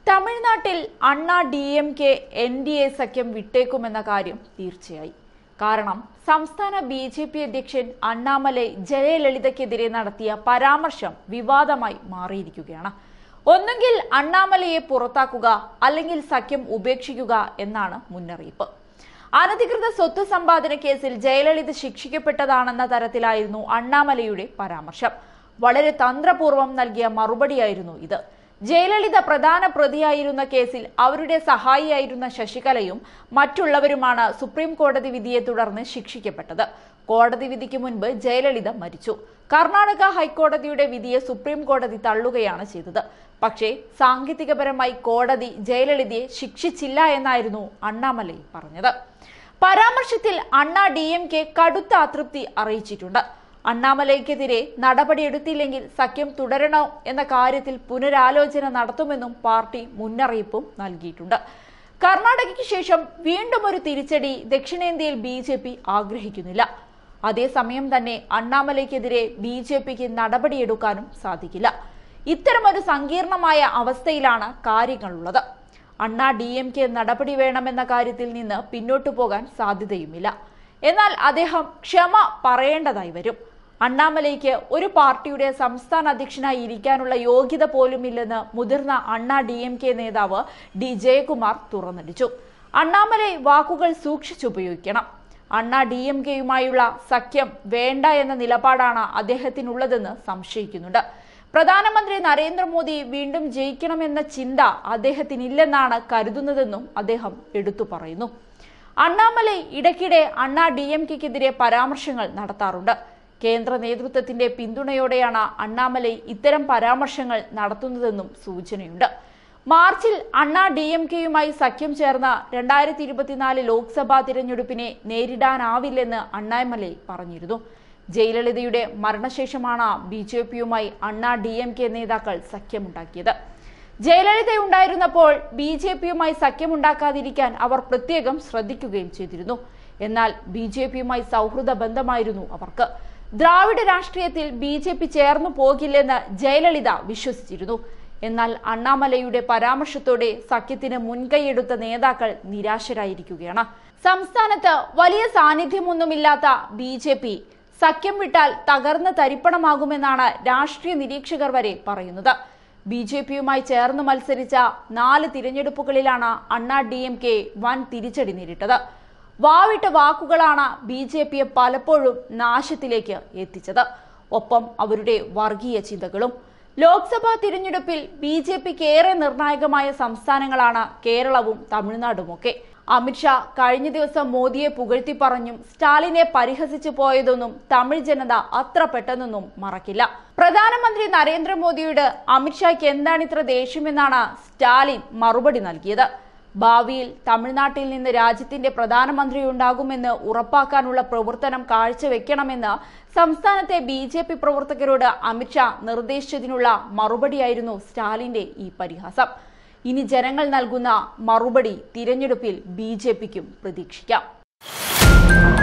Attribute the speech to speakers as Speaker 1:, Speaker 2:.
Speaker 1: തമിഴ്നാട്ടിൽ Anna D M K N D A സഖ്യം വിട്ടേക്കുമെന്ന കാര്യം തീർച്ചയായി കാരണം സംസ്ഥാന ബി ജെ പി അധ്യക്ഷൻ അണ്ണാമലൈ ജയലളിതയ്ക്കെതിരെ നടത്തിയ പരാമർശം വിവാദമായി മാറിയിരിക്കുകയാണ് ഒന്നുകിൽ അണ്ണാമലയെ പുറത്താക്കുക അല്ലെങ്കിൽ സഖ്യം ഉപേക്ഷിക്കുക എന്നാണ് മുന്നറിയിപ്പ് അനധികൃത സ്വത്ത് സമ്പാദന കേസിൽ ജയലളിത ശിക്ഷിക്കപ്പെട്ടതാണെന്ന തരത്തിലായിരുന്നു അണ്ണാമലയുടെ പരാമർശം വളരെ തന്ത്രപൂർവ്വം നൽകിയ മറുപടിയായിരുന്നു ഇത് ജയലളിത പ്രധാന പ്രതിയായിരുന്ന കേസിൽ അവരുടെ സഹായിയായിരുന്ന ശശികലയും മറ്റുള്ളവരുമാണ് സുപ്രീം കോടതി വിധിയെ തുടർന്ന് ശിക്ഷിക്കപ്പെട്ടത് കോടതി വിധിക്ക് മുൻപ് ജയലളിത മരിച്ചു കർണാടക ഹൈക്കോടതിയുടെ വിധിയെ സുപ്രീം കോടതി തള്ളുകയാണ് ചെയ്തത് പക്ഷേ സാങ്കേതികപരമായി കോടതി ജയലളിതയെ ശിക്ഷിച്ചില്ല എന്നായിരുന്നു അണ്ണാമലൈ പറഞ്ഞത് പരാമർശത്തിൽ അണ്ണാ ഡി എം കെ കടുത്ത അതൃപ്തി അറിയിച്ചിട്ടുണ്ട് അണ്ണാമലയ്ക്കെതിരെ നടപടിയെടുത്തില്ലെങ്കിൽ സഖ്യം തുടരണോ എന്ന കാര്യത്തിൽ പുനരാലോചന നടത്തുമെന്നും പാർട്ടി മുന്നറിയിപ്പും നൽകിയിട്ടുണ്ട് കർണാടകയ്ക്ക് ശേഷം വീണ്ടും ഒരു തിരിച്ചടി ദക്ഷിണേന്ത്യയിൽ ബി ജെ പി ആഗ്രഹിക്കുന്നില്ല അതേസമയം തന്നെ അണ്ണാമലയ്ക്കെതിരെ ബി ജെ പിക്ക് നടപടിയെടുക്കാനും സാധിക്കില്ല ഇത്തരമൊരു സങ്കീർണമായ അവസ്ഥയിലാണ് കാര്യങ്ങളുള്ളത് അണ്ണാ ഡി എം കെ നടപടി വേണമെന്ന കാര്യത്തിൽ നിന്ന് പിന്നോട്ടു പോകാൻ സാധ്യതയുമില്ല എന്നാൽ അദ്ദേഹം ക്ഷമ പറയേണ്ടതായി വരും അണ്ണാമലയ്ക്ക് ഒരു പാർട്ടിയുടെ സംസ്ഥാന അധ്യക്ഷനായി ഇരിക്കാനുള്ള യോഗ്യത പോലുമില്ലെന്ന് മുതിർന്ന അണ്ണാ ഡി എം കെ നേതാവ് ഡി ജയകുമാർ തുറന്നടിച്ചു അണ്ണാമലൈ വാക്കുകൾ സൂക്ഷിച്ചുപയോഗിക്കണം അണ്ണാ ഡി എം കെയുമായുള്ള സഖ്യം വേണ്ട എന്ന നിലപാടാണ് അദ്ദേഹത്തിനുള്ളതെന്ന് സംശയിക്കുന്നുണ്ട് പ്രധാനമന്ത്രി നരേന്ദ്രമോദി വീണ്ടും ജയിക്കണമെന്ന ചിന്ത അദ്ദേഹത്തിനില്ലെന്നാണ് കരുതുന്നതെന്നും അദ്ദേഹം എടുത്തു പറയുന്നു അണ്ണാമലൈ ഇടയ്ക്കിടെ അണ്ണാ ഡി എം കെക്കെതിരെ പരാമർശങ്ങൾ നടത്താറുണ്ട് കേന്ദ്ര നേതൃത്വത്തിന്റെ പിന്തുണയോടെയാണ് അണ്ണാമലൈ ഇത്തരം പരാമർശങ്ങൾ നടത്തുന്നതെന്നും സൂചനയുണ്ട് മാർച്ചിൽ അണ്ണാ ഡി എം കെയുമായി സഖ്യം ചേർന്ന രണ്ടായിരത്തി ഇരുപത്തിനാല് ലോക്സഭാ തിരഞ്ഞെടുപ്പിനെ നേരിടാനാവില്ലെന്ന് അണ്ണാമലൈ പറഞ്ഞിരുന്നു ജയലളിതയുടെ മരണശേഷമാണ് ബി ജെ പിയുമായി അണ്ണാ ഡി എം കെ നേതാക്കൾ സഖ്യമുണ്ടാക്കിയത് ജയലളിത ഉണ്ടായിരുന്നപ്പോൾ ബി ജെ പിയുമായി സഖ്യമുണ്ടാക്കാതിരിക്കാൻ അവർ പ്രത്യേകം ശ്രദ്ധിക്കുകയും ചെയ്തിരുന്നു എന്നാൽ ബി ജെ പിയുമായി സൗഹൃദ ബന്ധമായിരുന്നു അവർക്ക് ദ്രാവിഡ രാഷ്ട്രീയത്തിൽ ബി ജെ പി ചേർന്നു പോകില്ലെന്ന് ജയലളിത വിശ്വസിച്ചിരുന്നു എന്നാൽ അണ്ണാമലയുടെ പരാമർശത്തോടെ സഖ്യത്തിന് മുൻകൈയെടുത്ത നേതാക്കൾ നിരാശരായിരിക്കുകയാണ് സംസ്ഥാനത്ത് വലിയ സാന്നിധ്യമൊന്നുമില്ലാത്ത ബി ജെ പി സഖ്യം വിട്ടാൽ തകർന്ന് തരിപ്പണമാകുമെന്നാണ് രാഷ്ട്രീയ നിരീക്ഷകർ വരെ പറയുന്നത് ബി ജെ പിയുമായി ചേർന്ന് മത്സരിച്ച നാല് തിരഞ്ഞെടുപ്പുകളിലാണ് അണ്ണാ ഡി എം കെ വൻ തിരിച്ചടി നേരിട്ടത് വാവിട്ട വാക്കുകളാണ് ബി ജെ പിയെ പലപ്പോഴും നാശത്തിലേക്ക് എത്തിച്ചത് ഒപ്പം അവരുടെ വർഗീയ ചിന്തകളും ലോക്സഭാ തിരഞ്ഞെടുപ്പിൽ ബി ജെ പിക്ക് ഏറെ നിർണായകമായ സംസ്ഥാനങ്ങളാണ് കേരളവും തമിഴ്നാടുമൊക്കെ അമിത്ഷാ കഴിഞ്ഞ ദിവസം മോദിയെ പുകഴ്ത്തി പറഞ്ഞും സ്റ്റാലിനെ പരിഹസിച്ചു പോയതൊന്നും തമിഴ് ജനത അത്ര പെട്ടെന്നൊന്നും മറക്കില്ല പ്രധാനമന്ത്രി നരേന്ദ്രമോദിയോട് അമിത്ഷായ്ക്ക് എന്താണ് ഇത്ര ദേഷ്യമെന്നാണ് സ്റ്റാലിൻ മറുപടി നൽകിയത് ഭാവിയിൽ തമിഴ്നാട്ടിൽ നിന്ന് രാജ്യത്തിന്റെ പ്രധാനമന്ത്രി ഉണ്ടാകുമെന്ന് ഉറപ്പാക്കാനുള്ള പ്രവർത്തനം കാഴ്ചവെക്കണമെന്ന് സംസ്ഥാനത്തെ ബി ജെ പി പ്രവർത്തകരോട് അമിത്ഷാ നിർദ്ദേശിച്ചതിനുള്ള മറുപടിയായിരുന്നു സ്റ്റാലിന്റെ ഈ പരിഹാസം ഇനി ജനങ്ങൾ നൽകുന്ന മറുപടി തിരഞ്ഞെടുപ്പിൽ ബി ജെ പിക്കും പ്രതീക്ഷിക്കാം